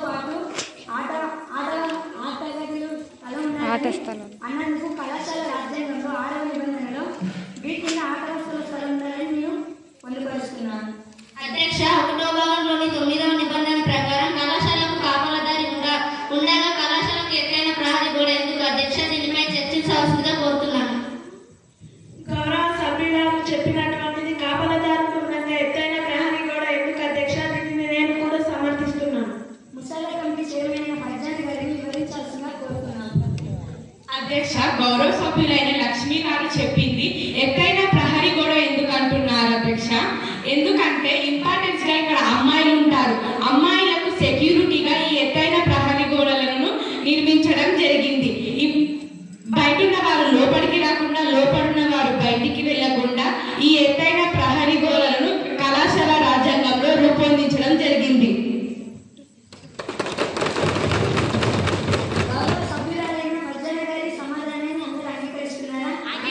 పాటు ఆట ఆట ఆట గదులు స్థలం ఆట ఉండాలని స్థలం. అన్నందుకు కళాశాల రాజ్యాంగంలో ఆరవ నిబంధనలో వీటి కింద ఆట వస్తువుల స్థలం ఉండాలని నేను పొందుపరుస్తున్నాను అధ్యక్ష ఒకటో భాగంలోని తొమ్మిదవ నిబంధన ప్రకారం కళాశాలకు కాపలదారి ఉండ ఉండగా కళాశాలకు ఎక్కైన ప్రహరీ గోడ ఎందుకు అధ్యక్ష దీనిపై చర్చించవలసిందిగా కోరుతున్నాను గౌరవ సభ్యురాలు చెప్పినటువంటిది కాపలదారుకు ఉండగా ఎత్తైన ప్రహరీ గోడ ఎందుకు అధ్యక్ష దీనిని నేను కూడా సమర్థిస్తున్నాను ముసాయిదా కమిటీ చైర్మన్ అయిన ఫర్జాన్ గారిని వివరించాల్సిందిగా కోరుతున్నాను అధ్యక్ష గౌరవ సభ్యులైన లక్ష్మి గారు చెప్పింది ఎత్తైన ప్రహరీ గోడ ఎందుకు అంటున్నారు అధ్యక్ష ఎందుకంటే ఇంపార్టెన్స్ గా ఇక్కడ అమ్మాయిలు ఉంటారు అమ్మాయిలకు సెక్యూరిటీగా ఈ ఎత్తైన ప్రహరీ గోడలను నిర్మించడం జరిగింది ఈ బయట ఉన్న వారు లోపలికి రాకుండా లోపడున్న వారు బయటికి వెళ్లకుండా ఈ ఎత్తైన ప్రహరీ గోడలను కళాశాల రాజ్యాంగంలో రూపొందించడం జరిగింది గౌరవ సభ్యురాలైన ఫర్జాన్ గారి సమాధానాన్ని అందరూ అంగీకరిస్తున్నారా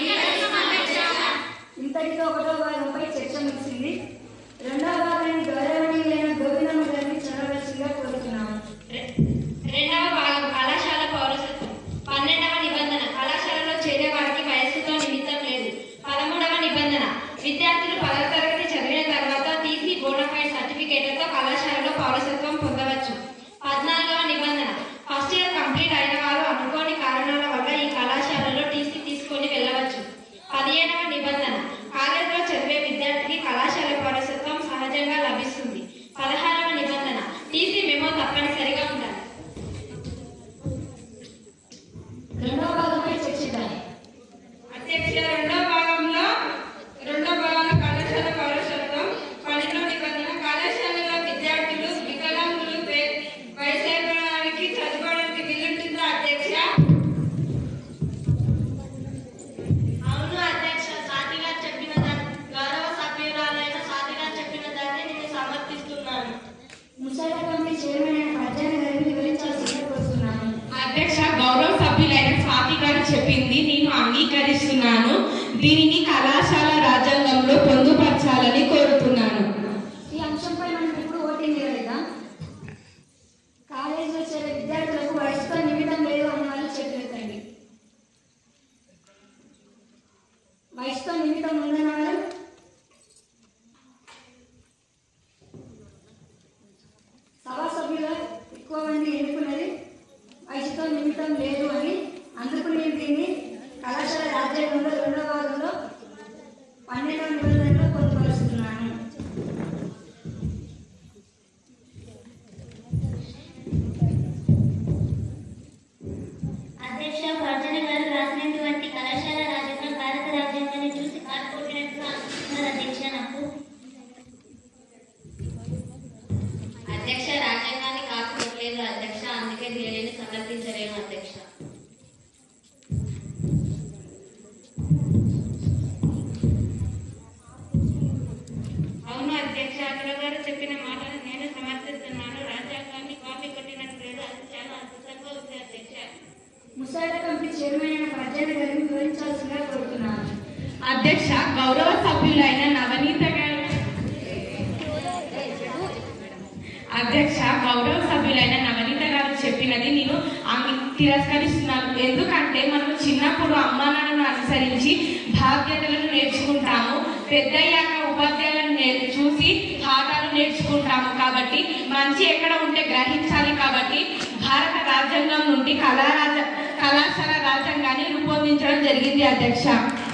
ఇంతటితో ఒకటో భాగంపై చర్చ ముగిసింది రెండవ భాగాన్ని గౌరవనీయులైన గోవిందమ్మ గారిని చదవవలసిందిగా కోరుతున్నాము రెండవ భాగం కళాశాల పౌరసత్వం పన్నెండవ నిబంధన కళాశాలలో చేరే వారికి వయస్సుతో నిమిత్తం లేదు పదమూడవ నిబంధన విద్యార్థులు పదవ తరగతి చదివిన తర్వాత టీసీ బోనఫైడ్ సర్టిఫికేట్లతో కళాశాలలో పౌరసత్వం పొందవచ్చు పద్నాలుగవ నిబంధన ఫస్ట్ ఇయర్ కంప్లీట్ అయిన వారు అనుకోని కారణాల వల్ల ఈ కళాశాలలో టీసీ తీసుకొని వెళ్ళవచ్చు పదిహేనవ నిబంధన కాలేజీలో చదివే విద్యార్థికి కళాశాల పౌరసత్వం సహజంగా లభిస్తుంది పదహారవ నిబంధన టీసీ మెమో తప్పనిసరిగా ఉండాలి రెండవ భాగంపై చర్చిద్దాం అధ్యక్ష రెండో భాగంలో రెండో భాగంలో కళాశాల పౌరసత్వం పన్నెండో నిబంధన కళాశాలలో విద్యార్థులు వికలాంగులు వే- వయసైపోవడానికి చదువుకోవడానికి వీలుంటుందా అధ్యక్ష అవును అధ్యక్ష సాటిగా చెప్పిన దాన్ని గౌరవ సభ్యురాలైన సాటిగా చెప్పిన దాన్ని నేను సమర్థిస్తున్నాను ముసాయిదా కమిటీ చైర్మన్ అయిన ఫర్జాన్ గారిని వివరించాల్సిందిగా కోరుతున్నాను అధ్యక్ష గౌరవ సభ్యులైన స్వాతి గారు చెప్పింది నేను అంగీకరిస్తున్నాను దీనిని కళాశాల రాజ్యాంగంలో పొందుపరచాలని కోరుతున్నాను ఈ అంశంపై మనం ఇప్పుడు ఓటింగ్ ఇవ్వలేదా కాలేజీలో చేరే విద్యార్థులకు వయసుతో నిమిత్తం లేదు అన్న వాళ్ళు చెప్పలేదండి వయసుతో నిమిత్తం ఉందన్న వాళ్ళు సభా సభ్యులు ఎక్కువ మంది ఎన్నుకున్నది వయసుతో నిమిత్తం లేదు అని అందుకు నేను దీన్ని కళాశాల రాజ్యాంగంలో రెండవ భాగంలో పన్నెండవ నిబంధనలో పొందుపరుస్తున్నాను అధ్యక్ష ఫర్జన గారు రాసినటువంటి కళాశాల రాజ్యాంగం భారత రాజ్యాంగాన్ని చూసి కారు కొట్టినట్టుగా అనిపిస్తున్నారు అధ్యక్ష నాకు అధ్యక్ష రాజ్యాంగాన్ని కాపు కొట్టలేదు అధ్యక్ష అందుకే దీనిని సమర్థించలేను అధ్యక్ష అవును అధ్యక్ష అఖిల గారు చెప్పిన మాటను నేను సమర్థిస్తున్నాను రాజ్యాంగాన్ని కాపీ కొట్టినట్టు లేదు అది చాలా అద్భుతంగా ఉంది అధ్యక్ష ముసాయిదా కమిటీ చైర్మన్ అయిన ఫర్జాన్ గారిని వివరించాల్సిందిగా కోరుతున్నాను అధ్యక్ష గౌరవ సభ్యులైన నవనీత గారు అధ్యక్ష గౌరవ సభ్యులైన నవనీత గారు చెప్పినది నేను అంగీ- తిరస్కరిస్తున్నాను ఎందుకంటే మనం చిన్నప్పుడు అమ్మా నాన్నను అనుసరించి బాధ్యతలను నేర్చుకుంటాము పెద్దయ్యాక ఉపాధ్యాయులను నే- చూసి పాఠాలు నేర్చుకుంటాము కాబట్టి మంచి ఎక్కడ ఉంటే గ్రహించాలి కాబట్టి భారత రాజ్యాంగం నుండి కళారాజ కళాశాల రాజ్యాంగాన్ని రూపొందించడం జరిగింది అధ్యక్ష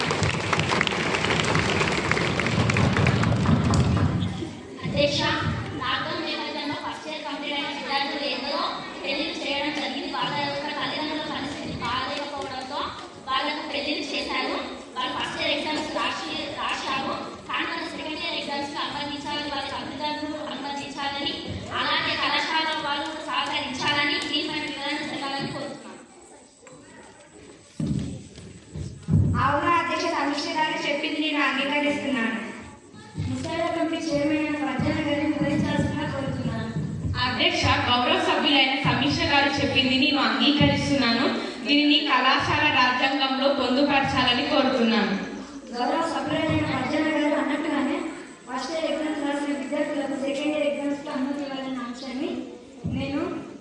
అధ్యక్ష లాక్డౌన్ నేపథ్యంలో ఫస్ట్ ఇయర్ కంప్లీట్ అయిన విద్యార్థులు ఎందరో పెళ్లిళ్ళు చేయడం జరిగింది వాళ్ళ యొక్క తల్లిదండ్రుల పరిస్థితి బాగాలేకపోవడంతో వాళ్ళకు పెళ్లిళ్ళు చేశారు వాళ్ళు ఫస్ట్ ఇయర్ ఎగ్జామ్స్ రాసి రాశారు కానీ వాళ్ళు సెకండ్ ఇయర్ ఎగ్జామ్స్ అనుమతించాలని వాళ్ళ తల్లిదండ్రులు అనుమతించాలని అలాగే కళాశాల వాళ్ళు సహకరించాలని దీనిపైన వివరణ జరగాలని కోరుతున్నాను అవును అధ్యక్ష సమిష్ట గారు చెప్పింది నేను అంగీకరిస్తున్నాను ముసాయిదా కమిటీ చైర్మన్ అయిన ఫర్జాన్ గారిని వివరించాల్సిందిగా కోరుతున్నాను అధ్యక్ష గౌరవ సభ్యులైన సమీక్ష గారు చెప్పింది నేను అంగీకరిస్తున్నాను దీనిని కళాశాల రాజ్యాంగంలో పొందుపరచాలని కోరుతున్నాను గౌరవ సభ్యులైన ఫర్జాన్ గారు అన్నట్టుగానే ఫస్ట్ ఇయర్ ఎగ్జామ్స్ రాసిన విద్యార్థులకు సెకండ్ ఇయర్ ఎగ్జామ్స్కి అనుమతి ఇవ్వాలన్న అంశాన్ని నేను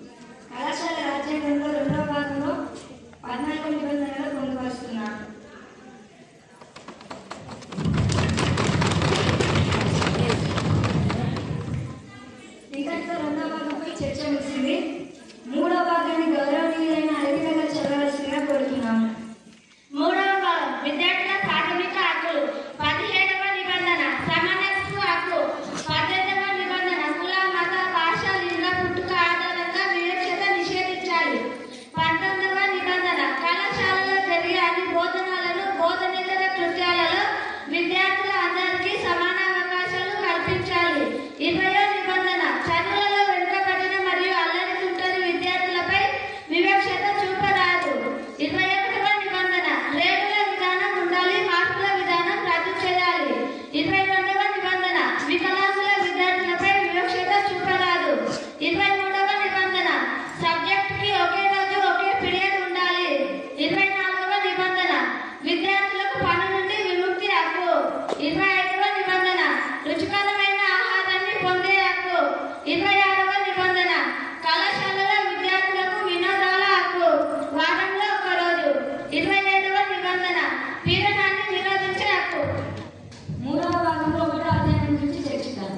విద్యార్థుల రెండవ భాగంపై చర్చ ముగిసింది మూడవ భాగాన్ని గౌరవనీయులైన అరవింద గారు చదవవలసిందిగా కోరుతున్నాము మూడవ భాగం విద్యార్థుల ప్రాథమిక హక్కులు పదిహేడవ నిబంధన సమానత్వ హక్కు పద్దెనిమిదవ నిబంధన కుల మత భాష లింగ పుట్టుక ఆధారంగా వివక్షత నిషేధించాలి పంతొమ్మిదవ నిబంధన కళాశాలలో జరిగే అన్ని బోధనలను బోధనేతర కృత్యాలలో విద్యార్థుల అందరికీ సమాన అవకాశాలు కల్పించాలి ఇరవయో నిబంధన చదువులలో వెనుకబడిన మరియు అల్లరి తుంటరి విద్యార్థులపై వివక్షత చూపరాదు ఇరవై ఒకటవ నిబంధన రేగుల విధానం ఉండాలి మార్పుల విధానం రద్దు చేయాలి ఇరవై రెండవ నిబంధన వికలాంగుల విద్యార్థులపై వివక్షత చూపరాదు ఇరవై మూడవ నిబంధన సబ్జెక్ట్ కి ఒకే రోజు ఒకే పీరియడ్ ఉండాలి ఇరవై నాలుగవ నిబంధన విద్యార్థులకు పని నుండి విముక్తి హక్కు ఇరవై ఐదవ నిబంధన రుచికరమైన ఆహారాన్ని పొందే హక్కు ఇరవై ఆరవ నిబంధన కళాశాలలో విద్యార్థులకు వినోదాల హక్కు వారంలో ఒక రోజు ఇరవై ఏడవ నిబంధన పీడనాన్ని నిరోధించే హక్కు మూడవ భాగంలో ఒకటో అధ్యాయం గురించి చర్చిద్దాం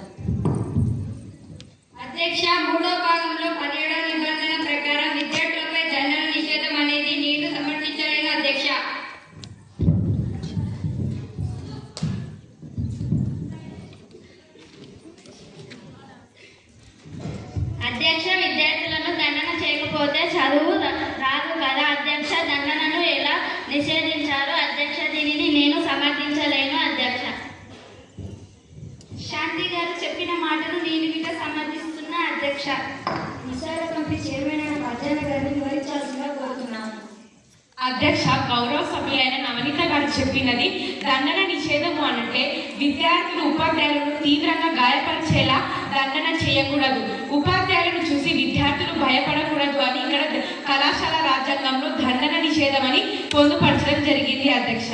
అధ్యక్ష మూడో భాగంలో పదిహేడవ నిబంధన ప్రకారం విద్యార్థులపై దండన నిషేధం అనేది నేను సమర్థించలేను అధ్యక్ష అధ్యక్ష విద్యార్థులను దండన చేయకపోతే చదువు రా- రాదు కదా అధ్యక్ష దండనను ఎలా నిషేధించారు అధ్యక్ష దీనిని నేను సమర్థించలేను అధ్యక్ష శాంతి గారు చెప్పిన మాటను నేను మీద సమర్థిస్తున్న అధ్యక్ష విశాఖ కమిటీ చైర్మన్ అయిన పద్యాన గారిని వివరించాల్సిందిగా కోరుతున్నాము అధ్యక్ష గౌరవ సభ్యులైన నవనీత గారు చెప్పినది దండన నిషేధము అనంటే విద్యార్థులు ఉపాధ్యాయులను తీవ్రంగా గాయపరిచేలా దండన చేయకూడదు ఉపాధ్యాయులను చూసి విద్యార్థులు భయపడకూడదు అని ఇక్కడ కళాశాల రాజ్యాంగంలో దండన నిషేధం అని పొందుపరచడం జరిగింది అధ్యక్ష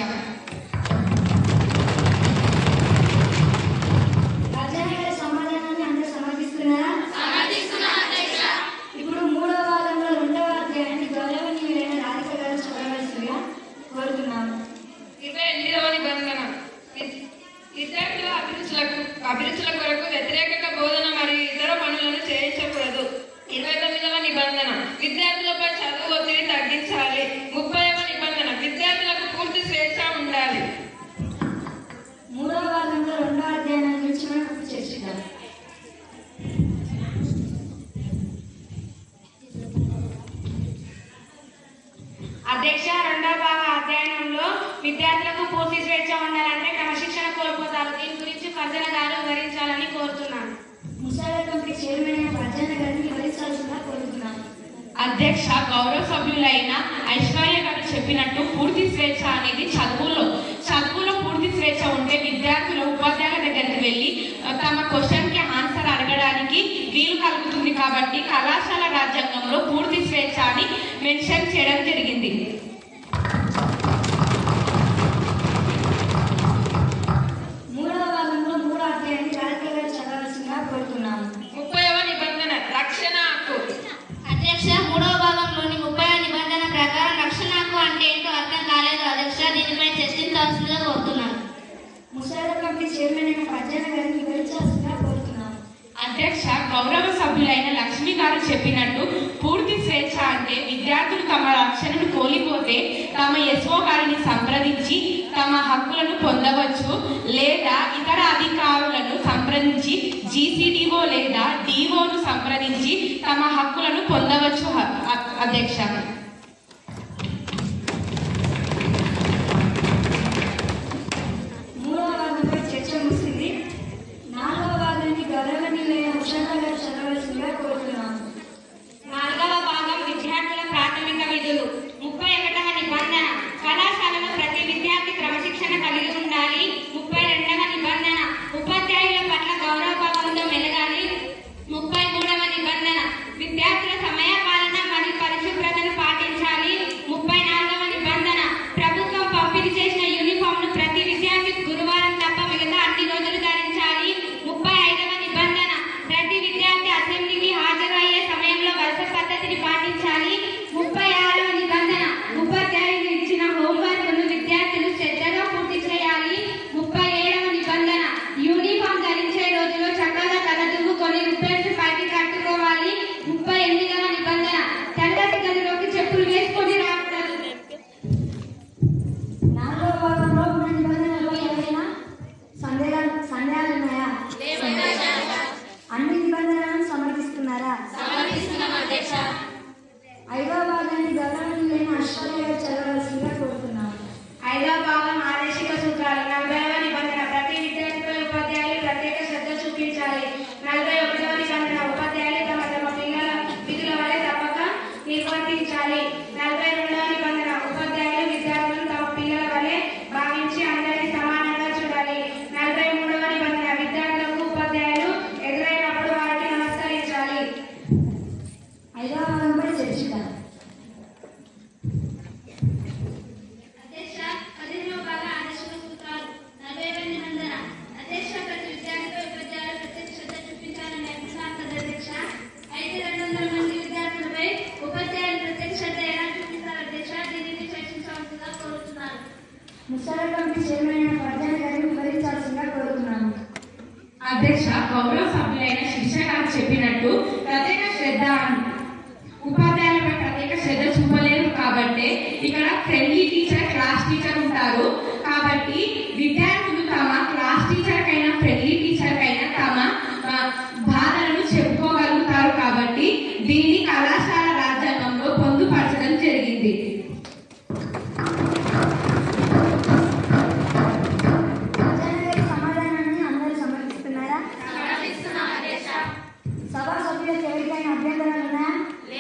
రాజ్యాంగ గారి సమాధానాన్ని అందరూ సమర్థిస్తున్నారా ఇప్పుడు మూడవ భాగంలో రెండవ అధ్యాయాన్ని గౌరవనీయులైన రాధిక గారు చదవవలసిందిగా కోరుతున్నాము ఇరవై ఎనిమిదవ నిబంధన విద్- విద్యార్థుల అభిరుచులకు అభిరుచుల కొరకు వ్యతిరేకంగా బోధన మరియు ఇతర పనులను చేయించకూడదు ఇరవై తొమ్మిదవ నిబంధన విద్యార్థులపై చదువు ఒత్తిడి తగ్గించాలి ముప్పైవ నిబంధన విద్యార్థులకు పూర్తి స్వేచ్ఛ ఉండాలి మూడవ భాగంలో రెండవ అధ్యాయం గురించి మనం ఇప్పుడు చర్చిద్దాం అధ్యక్ష రెండవ భాగ అధ్యయనంలో విద్యార్థులకు పూర్తి స్వేచ్ఛ ఉండాలంటే క్రమశిక్షణ కోల్పోతారు దీని గురించి ఫర్జన గారు వివరించాలని కోరుతున్నాను ముసాల కమిటీ చైర్మన్ అయిన పద్యాన గారిని వివరించాల్సిందిగా కోరుతున్నాము అధ్యక్ష గౌరవ సభ్యులైన ఐశ్వర్య గారు చెప్పినట్టు పూర్తి స్వేచ్ఛ అనేది చదువులో చదువులో పూర్తి స్వేచ్ఛ ఉంటే విద్యార్థులు ఉపాధ్యాయుల దగ్గరికి వెళ్ళి ఆ, తమ క్వశ్చన్ కి ఆన్సర్ అడగడానికి వీలు కలుగుతుంది కాబట్టి కళాశాల రాజ్యాంగంలో పూర్తి స్వేచ్ఛ అని మెన్షన్ చేయడం జరిగింది మూడవ భాగంలో మూడో అధ్యాయాన్ని రాధిక గారు చదవవలసిందిగా కోరుతున్నాము ముప్పైవ నిబంధన రక్షణ హక్కు అధ్యక్ష మూడవ భాగంలోని ముప్పై నిబంధన ప్రకారం రక్షణ హక్కు అంటే ఏంటో అర్థం కాలేదు అధ్యక్ష దీనిపై చర్చించాల్సిందిగా కోరుతున్నాను ముసాల కమిటీ చైర్మన్ అయిన పద్యాన గారిని వివరించాల్సిందిగా కోరుతున్నాము అధ్యక్ష గౌరవ సభ్యులైన లక్ష్మి గారు చెప్పినట్టు పూర్తి స్వేచ్ఛ అంటే విద్యార్థులు తమ రక్షణను కోల్పోతే తమ ఎస్ఓ గారిని సంప్రదించి తమ హక్కులను పొందవచ్చు లేదా ఇతర అధికారులను సంప్రదించి జీసీడీఓ లేదా డిఓను సంప్రదించి తమ హక్కులను పొందవచ్చు హ- అ- అధ్యక్ష మూడవ భాగంపై చర్చ ముగిసింది నాలుగవ భాగాన్ని గౌరవనీయులైన ఉషాక గారు చదవవలసిందిగా కోరుతున్నాము నాలుగవ భాగం విద్యార్థుల ప్రాథమిక విధులు ముప్పై ఒకటవ నిబంధన కళాశాలలో ప్రతి విద్యార్థి క్రమశిక్షణ కలిగి ఉండాలి ముప్పై రెండవ నిబంధన ఉపాధ్యాయుల పట్ల గౌరవభావంతో మెలగాలి ముప్పై మూడవ నిబంధన విద్యార్థుల సమయ పాలన మరియు పరిశుభ్రతను పాటించాలి ఐదవ భాగంపై చర్చిద్దాం అధ్యక్ష పదిహేనవ భాగ ఆదేశముల సూత్రాలు నలభై మంది నిబంధన అధ్యక్ష ప్రతి విద్యార్థితో ఉపాధ్యాయులు ప్రత్యేక శ్రద్ధ చూపించాలని నేర్పిస్తున్నాను కదా అధ్యక్ష అయితే రెండు వందల మంది విద్యార్థులపై ఉపాధ్యాయులు ప్రత్యేక శ్రద్ధ ఎలా చూపిస్తారు అధ్యక్ష దీనిని చర్చించవలసిందిగా కోరుతున్నాను ముసారా కమిటీ చైర్మన్ అయిన ప్రధాన గారిని వివరించాల్సిందిగా కోరుతున్నాను అధ్యక్ష గౌరవ సభ్యులైన శిక్షణ గారు చెప్పినట్టు ప్రత్యేక శ్రద్ధ ఉపాధ్యాయులపై ప్రత్యేక శ్రద్ధ చూపలేరు కాబట్టి ఇక్కడ ఫ్రెండ్లీ టీచర్ క్లాస్ టీచర్ ఉంటారు కాబట్టి విద్యార్థులు తమ క్లాస్ టీచర్ కైనా ఫ్రెండ్లీ టీచర్ కైనా తమ ఆ, బాధలను చెప్పుకోగలుగుతారు కాబట్టి దీన్ని కళాశాల రాజ్యాంగంలో పొందుపరచడం జరిగింది ప్రధాన గారి సమాధానాన్ని అందరూ సమర్పిస్తున్నారా సభా సభ్యులకు ఎవరికైనా అభ్యంతరాలు ఉన్నాయా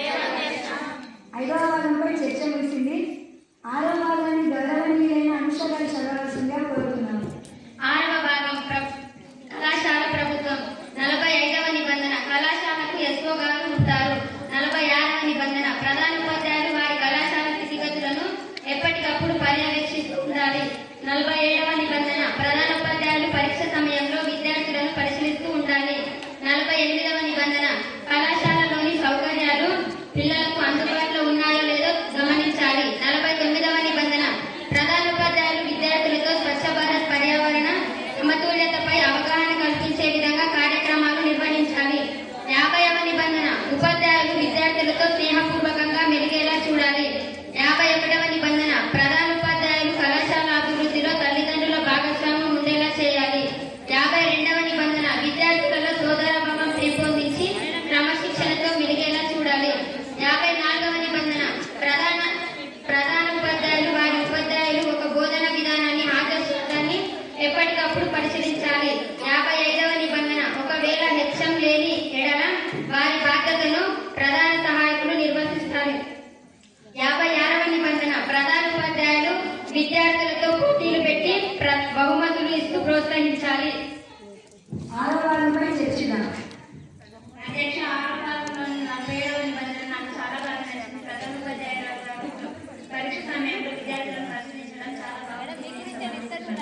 ఐదవ భాగంపై చర్చ ముగిసింది ఆరో భాగాన్ని గౌరవనీయులైన అనుష గారు చదవవలసిందిగా కోరుతున్నాను ఆరవ భాగం ప్ర- కళాశాల ప్రభుత్వం నలభై ఐదవ నిబంధన కళాశాలకు ఎస్ఓ గారు ఉంటారు నలభై ఆరవ నిబంధన ప్రధాన ఉపాధ్యాయులు వారి కళాశాల స్థితిగతులను ఎప్పటికప్పుడు పర్యవేక్షిస్తూ ఉండాలి నలభై ఏడవ నిబంధన ప్రధాన ఉపాధ్యాయులు పరీక్ష సమయంలో విద్యార్థులను పరిశీలిస్తూ ఉండాలి నలభై ఎనిమిదవ నిబంధన కళాశాలలోని సౌకర్యాలు పిల్లలకు అందుబాటులో ఉన్నాయో లేదో గమనించాలి నలభై తొమ్మిదవ నిబంధన ప్రధాన ఉపాధ్యాయులు విద్యార్థులతో స్వచ్ఛ భారత్ పర్యావరణ సమతుల్యతపై అవగాహన కల్పించే విధంగా కార్యక్రమాలు నిర్వహించాలి యాభైవ నిబంధన ఉపాధ్యాయులు విద్యార్థులతో స్నేహపూర్వకంగా మెలిగేలా చూడాలి యాభై ఒకటవ నిబంధన ప్రధాన ఉపాధ్యాయులు కళాశాల అభివృద్ధిలో తల్లిదండ్రుల భాగస్వామ్యం ఉండేలా చేయాలి యాభై రెండవ నిబంధన విద్యార్థులలో సోదరభావం పెంపొందించి క్రమశిక్షణతో మెలిగేలా చూడాలి యాభై నాలుగవ నిబంధన ప్రధాన ప్రధాన ఉపాధ్యాయులు వారి ఉపాధ్యాయులు ఒక బోధన విధానాన్ని ఆదర్శాన్ని ఎప్పటికప్పుడు పరిశీలించాలి యాభై ఐదవ నిబంధన ఒకవేళ హెచ్చం లేని ఎడల వారి బాధ్యతను ప్రధాన సహాయకులు నిర్వర్తిస్తారు యాభై ఆరవ నిబంధన ప్రధాన ఉపాధ్యాయులు విద్యార్థులతో పోటీలు పెట్టి ప్ర- బహుమతులు ఇస్తూ ప్రోత్సహించాలి ఆరో భాగంపై చర్చిద్దాం అధ్యక్ష ఆరోపణలోని నలభై ఏడవ నిబంధన నాకు చాలా బాగా నచ్చింది ప్రధాన ఉపాధ్యాయులు ప్రభుత్వం పరీక్ష సమయంలో విద్యార్థులను పరిశీలించడం చాలా బాగా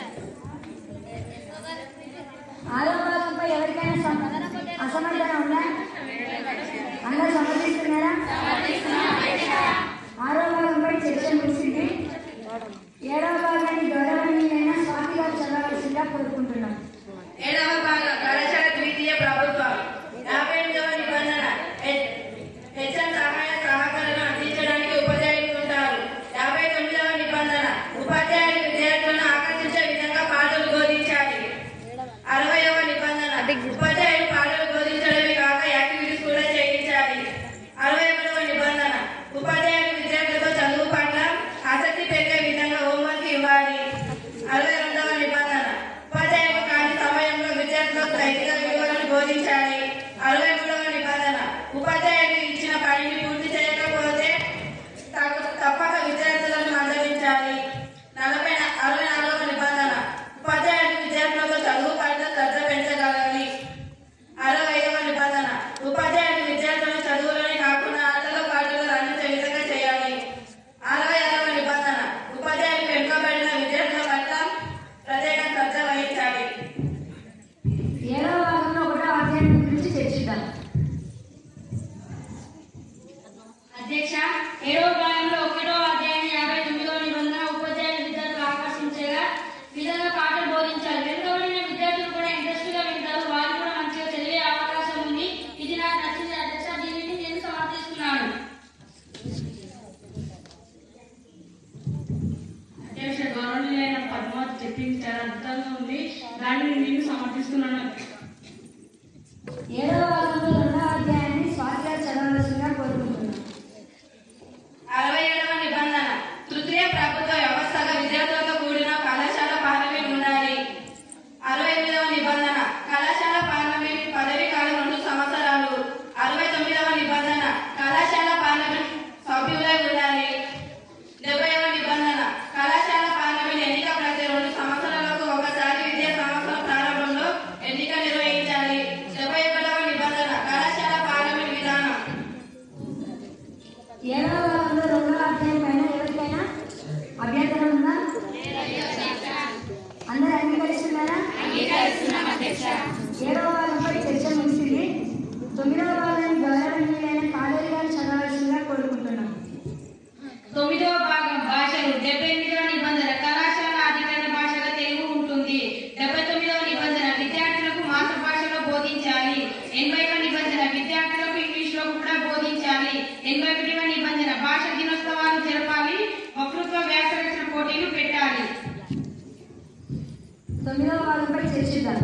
ఆరో భాగంపై ఎవరికైనా సమ- అసమర్థన ఉందా అందరూ సమర్థిస్తున్నారా ఆరో భాగంపై చర్చ ముగిసింది ఏడవ భాగాన్ని గౌరవనీయులైన స్వామి గారు చదవవలసిందిగా కోరుకుంటున్నాం ఏడవ భాగం కళాశాల ద్వితీయ ప్రభుత్వం యాభై ఎనిమిదవ నిబంధన హెచ్- హెచ్ఎం సహాయ సహకారాలను అందించడానికి ఉపాధ్యాయులు ఉంటారు యాభై తొమ్మిదవ నిబంధన ఉపాధ్యాయులు విద్యార్థులను ఆకర్షించే విధంగా పాటలు బోధించాలి అరవైవ నిబంధన ఉపాధ్యాయులు పాటలు బోధించడమే కాక యాక్టివిటీస్ కూడా చేయించాలి అరవై ఒకటవ నిబంధన ఉపాధ్యాయులు విద్యార్థులతో చదువు పట్ల ఆసక్తి పెరిగే విధంగా హోంవర్క్ ఇవ్వాలి అరవై రెండవ నిబంధన ఉపాధ్యాయులు కాని సమయంలో విద్యార్థులకు నైతిక విలువలను బోధించాలి అరవై మూడవ నిబంధన ఉపాధ్యాయులు ఇచ్చిన పనిని పూర్తి చేయకపోతే తగ్గ- తప్పక విద్యార్థులను మందలించాలి నలభై నా- అరవై నాలుగవ నిబంధన ఉపాధ్యాయులు విద్యార్థులతో చదువు పట్ల శ్రద్ధ పెంచగలగాలి అరవై ఐదవ నిబంధన ఉపాధ్యాయులు విద్యార్థులను చదువులోనే కాకుండా ఆటలో పాటలు రాణించే విధంగా చేయాలి అరవై ఆరవ నిబంధన ఉపాధ్యాయులు వెనుకబడిన విద్యార్థుల పట్ల ప్రత్యేక శ్రద్ధ వహించాలి ఏడవ భాగంలో ఒకటో అధ్యాయం గురించి చర్చిద్దాం అధ్యక్ష ఏడవ భాగంలో ఒకటో అధ్యాయం యాభై తొమ్మిదవ నిబంధన ఉపాధ్యాయులు విద్యార్థులు ఆకర్షించేలా విధంగా పాటలు బోధించాలి వెనుకబడిన విద్యార్థులు కూడా ఇంట్రెస్ట్ గా వింటారు వారు కూడా మంచిగా చదివే అవకాశం ఉంది ఇది నాకు నచ్చింది అధ్యక్ష దీనిని నేను సమర్థిస్తున్నాను అధ్యక్ష గౌరవనీయులైన పద్మావతి చెప్పింది చాలా అద్భుతంగా ఉంది దానిని నేను సమర్థిస్తున్నాను ఏడవ భాగంలో రెండవ అధ్యాయాన్ని స్వామి గారు చదవవలసిందిగా కోరుకుంటున్నాం అరవై ఏడవ నిబంధన తృతీయ ప్రభుత్వ వ్యవస్థగా విద్యార్థులతో కూడిన కళాశాల పార్లమెంట్ ఉన్న ఏడవ భాగంలో రెండవ అధ్యాయం పైన ఎవరికైనా అభ్యంతరం ఉందా అందరూ అంగీకరిస్తున్నారా ఏడవ భాగంపై చర్చ ముగిసింది తొమ్మిదవ భాగాన్ని గౌరవనీయులైన కాలేజీ గారు చదవాల్సిందిగా కోరుకుంటున్నాం తొమ్మిదవ భాగం భాషలు డెబ్బై ఎనిమిదవ నిబంధన కళాశాల అధికార భాషగా తెలుగు ఉంటుంది డెబ్బై తొమ్మిదవ నిబంధన విద్యార్థులకు మాతృభాషలో బోధించాలి ఎనభైవ నిబంధన విద్యార్థులకు ఇంగ్లీష్ లో కూడా బోధించాలి ఎనభై ఒకటివ నిబంధన భాష దినోత్సవాలు జరపాలి వక్తృత్వ వ్యాసరచన పోటీలు పెట్టాలి తొమ్మిదవ భాగంపై చర్చిద్దాం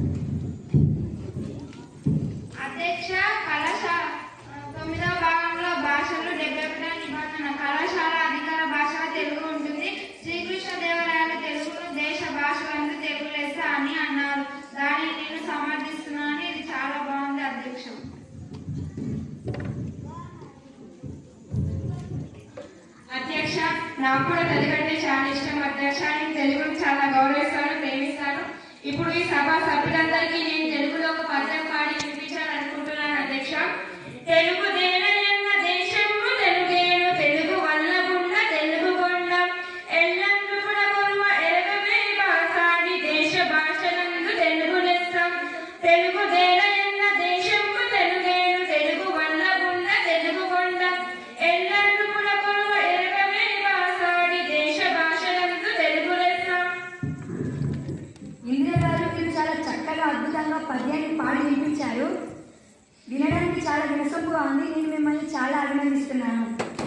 అధ్యక్ష కళాశాల తొమ్మిదవ భాగంలో భాషలు డెబ్బై ఒకటో నిబంధన కళాశాల అధికార భాషగా తెలుగు ఉంటుంది శ్రీకృష్ణదేవరాయలు తెలుగును దేశ భాషలందు తెలుగు లెస్స అని అన్నారు దానిని నేను సమర్థిస్తున్నాను ఇది చాలా బాగుంది అధ్యక్ష అధ్యక్ష నాకు కూడా తెలుగు అంటే చాలా ఇష్టం అధ్యక్ష నేను తెలుగుని చాలా గౌరవిస్తాను ప్రేమిస్తాను ఇప్పుడు ఈ సభ సభ్యులందరికీ నేను తెలుగులో ఒక పద్యం పాడి వినిపించాలనుకుంటున్నాను అధ్యక్ష తెలుగు దేనయన్న దేశము తెలుగేను తెలుగు వల్లగుండ తెలుగు కొండ ఎల్లందు కూడా కొలువ ఎరగమే భాషాడి దేశ భాషలందు తెలుగు లెస్స తెలుగు దేనయన్న దేశము తెలుగేను తెలుగు వల్లగుండ తెలుగు కొండ ఎల్లందు కూడా కొలువ ఎరగమే భాషాడి దేశ భాషలందు తెలుగు లెస్స ఇంద్ర గారు మీరు చాలా చక్కగా అద్భుతంగా పద్యాన్ని పాడి వినిపించారు వినడానికి చాలా వినసొంపుగా ఉంది నేను మిమ్మల్ని చాలా అభినందిస్తున్నాను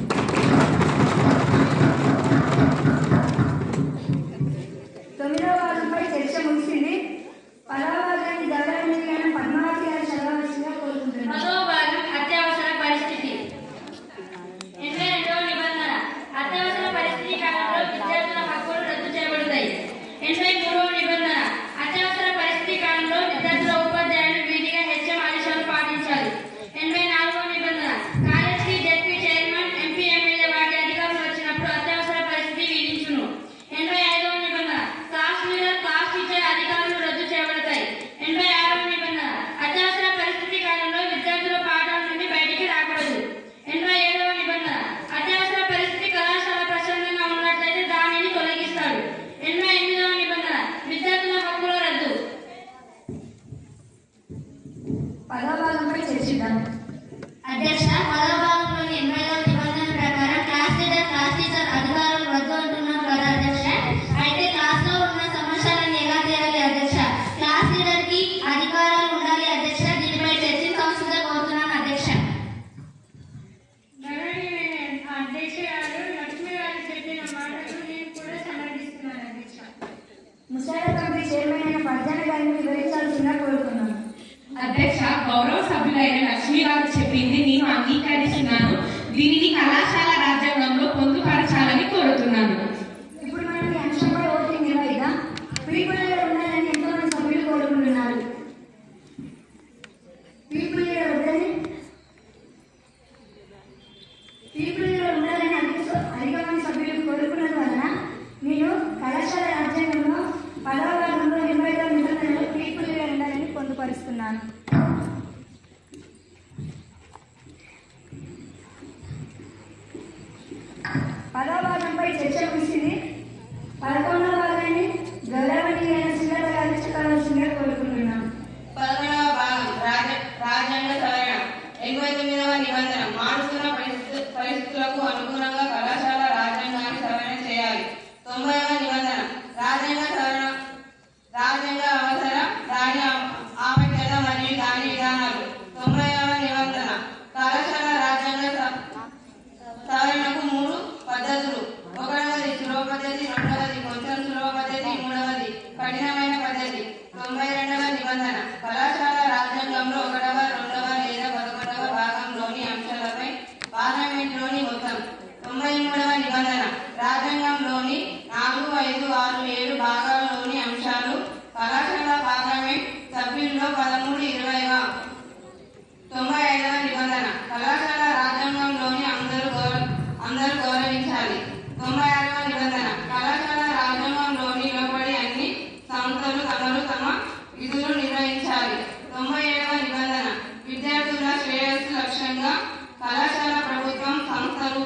తొమ్మిదవ భాగంపై చర్చ ముగిసింది పదవ భాగాన్ని గౌరవనీయులైన పద్మావతి గారు చదవవలసిందిగా కోరుకుంటున్నాను పదవ భాగం అత్యవసర పరిస్థితి ఎనభై రెండవ నిబంధన అత్యవసర పరిస్థితి కాలంలో విద్యార్థుల హక్కులు రద్దు చేయబడతాయి ఎనభై మూడవ నిబంధన అత్యవసర పరిస్థితి కాలంలో విద్యార్థుల ఉపాధ్యాయులు విధిగా హెచ్ఎం ఆదేశాలు పాటించాలి ఎనభై నాలుగవ నిబంధన college ZP chairman MP MLA వాటి అధికారులు వచ్చినప్పుడు అత్యవసర పరిస్థితి విధించును ఎనభై ఐదవ నిబంధన క్లాస్ లీడర్ క్లాస్ టీచర్ అధికారులు రద్దు చేయబడతాయి ఎనభై ఆరవ నిబంధన అత్యవసర పరిస్థితి కాలంలో విద్యార్థుల పాఠాల నుండి బయటికి రాకూడదు ఎనభై ఏడవ నిబంధన అత్యవసర పరిస్థితి కళాశాల ప్రశాంతంగా ఉన్నట్లయితే దానిని తొలగిస్తాడు ఎనభై ఎనిమిదవ నిబంధన విద్యార్థుల హక్కుల రద్దు పదవ భాగంపై చర్చిద్దాం అధ్యక్ష పదవ భాగంలోని ఎనభైదవ నిబంధన ప్రకారం క్లాస్ లీడర్ క్లాస్ టీచర్ అధికారులు రద్దు అంటున్నారు కదా అధ్యక్ష అయితే క్లాస్ లో ఉన్న సమస్యలను ఎలా చేయాలి అధ్యక్ష క్లాస్ లీడర్ కి అధికారాలు ఉండాలి అధ్యక్ష దీనిపై చర్చించాల్సిందిగా కోరుతున్నాను అధ్యక్ష అధ్యక్ష గారు లక్ష్మి గారు చెప్పిన మాటలు నేను కూడా సమర్థిస్తున్నాను అధ్యక్ష ముసాయిదా కమిటీ చైర్మన్ అయిన పద్యాన్ని గారిని వివరించాల్సిందిగా కోరుతున్నాను అధ్యక్ష గౌరవ సభ్యులైన లక్ష్మి గారు చెప్పింది నేను అంగీకరిస్తున్నాను దీనిని కళాశాల రాజ్యాంగంలో పొందుపరచాలని కోరుతున్నాను ఇప్పుడు మనం ఈ అంశంపై ఓటింగ్ నిర్వహిద్దాం పీపుల్ లీడర్ ఉండాలని ఎంతో మంది సభ్యులు కోరుకుంటున్నారు పీపుల్ లీడర్ వద్దని పీపుల్ లీడర్ ఉండాలని అధిక స- అధిక మంది సభ్యులు కోరుకున్నందు వలన నేను కళాశాల రాజ్యాంగంలో పదవ భాగంలో ఇరవై ఐదవ నిబంధనలు పీపుల్ లీడర్ ఉండాలని పొందుపరుస్తున్నాను పదవ భాగంపై చర్చ ముగిసింది పదకొండవ భాగాన్ని గౌరవనీయులైన శ్రీలత గారిని చదవలసిందిగా కోరుకుంటున్నాను పదకొండవ భాగం రాజ రాజ్యాంగ సవరణ ఎనభై తొమ్మిదవ నిబంధన మారుతున్న పరిస్థితు పరిస్థితులకు అనుగుణంగా కళాశాల రాజ్యాంగాన్ని సవరణ చేయాలి తొంభైవ నిబంధన రాజ్యాంగ సవరణ రాజ్యాంగ అవసరం దాని ఆవశ్యకత మరియు దాని విధానాలు తొంభైవ నిబంధన కళాశాల రాజ్యాంగ స- సవరణకు మూడు పద్ధతులు ఒకటవది సులభ పద్ధతి రెండవది కొంచెం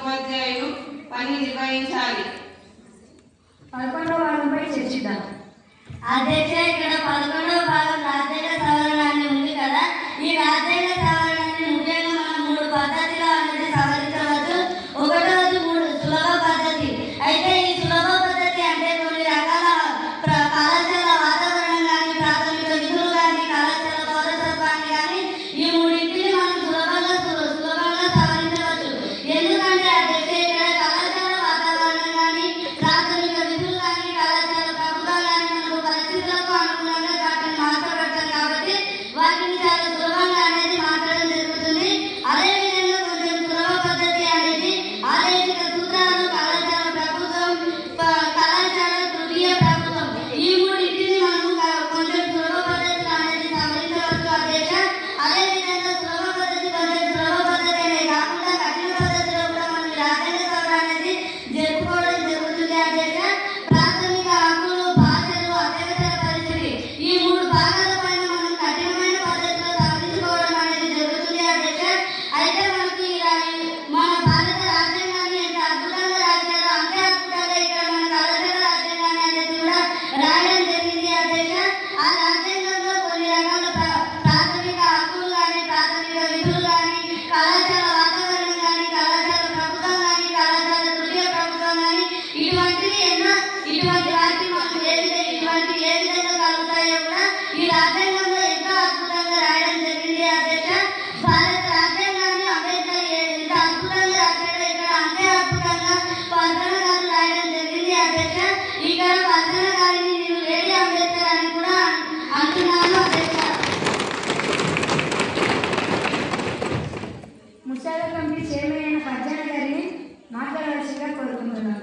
ఉపాధ్యాయులు పని నిర్వహించాలి పదకొండవ వారంపై చర్చిద్దాం అధ్యక్ష ఇక్కడ పదకొండవ భాగం రాజ్యాంగ సవరణ అని ఉంది కదా ఈ రాజ్యాంగ సవరణని ముఖ్యంగా మనం మూడు పద్ధతిలో అనేది సవరించవచ్చు ఒకటోది మూడు సులభ పద్ధతి అయితే ఈ సులభ పద్ధతి అంటే కొన్ని రకాల ప్ర- కళాశాల వాతావరణం కానీ ప్రాథమిక విధులు కానీ కళాశాల పౌరసత్వాన్ని కానీ ఈ మూడింటిని మనం సులభంగా సు- సులభంగా సవరించవచ్చు ఎందుకంటే అధ్యక్ష ఇక్కడ కళాశాల వాతావరణం కానీ ప్రాథమిక విధులు కానీ కళాశాల ప్రభుత్వాలు కానీ మనకు పరిస్థితులకు అనుగుణంగా వాటిని మార్చబడతాం కాబట్టి వాటిని చాలా సులభంగా అనేది మార్చడం జరుగుతుంది అదేవిధంగా కొంచెం సులభ పద్ధతి అనేది ఆదేశిక సూత్రాలు కళాశాల ప్రభుత్వం ప- కళాశాల తృతీయ ప్రభుత్వం ఈ మూడింటిని మనం క- కొంచెం సులభ పద్ధతిలో అనేది సవరించవచ్చు అధ్యక్ష అదేవిధంగా సులభ పద్ధతి కొంచెం సులభ పద్ధతి అనే కాకుండా కఠిన పద్ధతిలో కూడా మనం ఈ రాజ్యాంగ సవరణ అనేది జరుపుకోవడం జరుగుతుంది అధ్యక్ష ప్రాథమిక హక్కులు భాషలు అత్యవసర పరిస్థితి ఈ మూడు భాగాల పైన మనం కఠినమైన పద్ధతిలో సవరించుకోవడం అనేది జరుగుతుంది అధ్యక్ష అయితే మనకి ఇలా ఈ- మన భారత రాజ్యాంగాన్ని ఎంత అద్భుతంగా రాశారో అంతే అద్భుతంగా ఇక్కడ మన కళాశాల రాజ్యాంగాన్ని అనేది కూడా రాయడం జరిగింది అధ్యక్ష ఆ రాజ్యాంగంలో కొన్ని రకాల ప్ర- ప్రాథమిక హక్కులు కానీ ప్రాథమిక విధులు కానీ కళాశాల వాతావరణం కానీ కళాశాల ప్రభుత్వం కానీ కళాశాల తృతీయ ప్రభుత్వం కానీ ఇటువంటివి ఎన్నో ఇటువంటి వాటిని మనం ఏ విధంగా ఇటువంటి ఏ విధంగా కలుగుతాయో కూడా ఈ రాజ్యాంగంలో ఎంతో అద్భుతంగా రాయడం జరిగింది అధ్యక్ష భారత రాజ్యాంగాన్ని అంబేద్కర్ ఏ- ఎంత అద్భుతంగా రాశాడో ఇక్కడ అంతే అద్భుతంగా పర్సన గారు రాయడం జరిగింది అధ్యక్ష ఇక్కడ పర్సన గారిని నేను లేడీ అంబేద్కర్ అని కూడా అంటున్నాను అధ్యక్ష ముసాల కమిటీ చైర్మన్ అయిన పజ్జన గారిని మాట్లాడవలసిందిగా కోరుకుంటున్నాను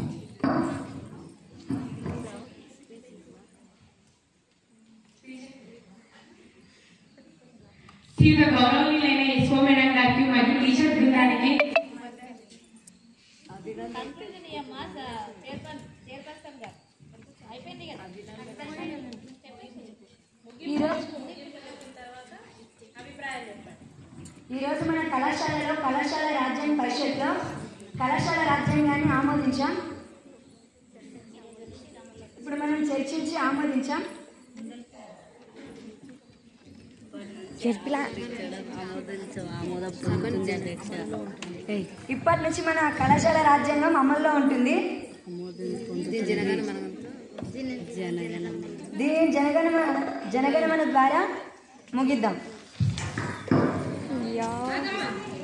తీవ్ర గౌరవనీయులైన ఎస్ఓ మేడం గారికి మరియు టీచర్ బృందానికి ఈరోజు ఈరోజు మన కళాశాలలో కళాశాల రాజ్యాంగ పరిషత్లో కళాశాల రాజ్యాంగాన్ని ఆమోదించాం ఇప్పుడు మనం చర్చించి ఆమోదించాం ఇప్పటి నుంచి మన కళాశాల రాజ్యాంగం అమల్లో ఉంటుంది దీని జనగణమ జనగణమన ద్వారా ముగిద్దాం యా